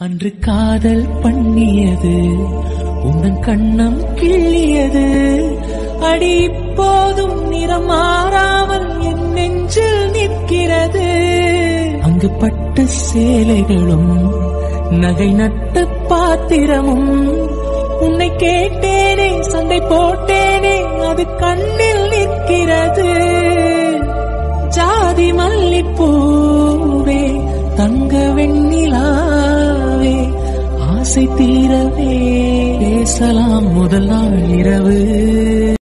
அன்று காதல் பண்ணியது உந்தன் கண்ணம் கிள்ளியது அடி இப்போதும் நிறம் மாறாமல் என் நெஞ்சில் நிற்கிறது அங்கு பட்டு சேலைகளும் நகை நட்டு பாத்திரமும் உன்னை கேட்டேனே சண்டை போட்டேனே அது கண்ணில் நிற்கிறது ஜாதி மல்லிப்பூவே தங்க வெண்ணிலாவே ஆசை தீரவே பேசலாம் முதல் நாள் இரவு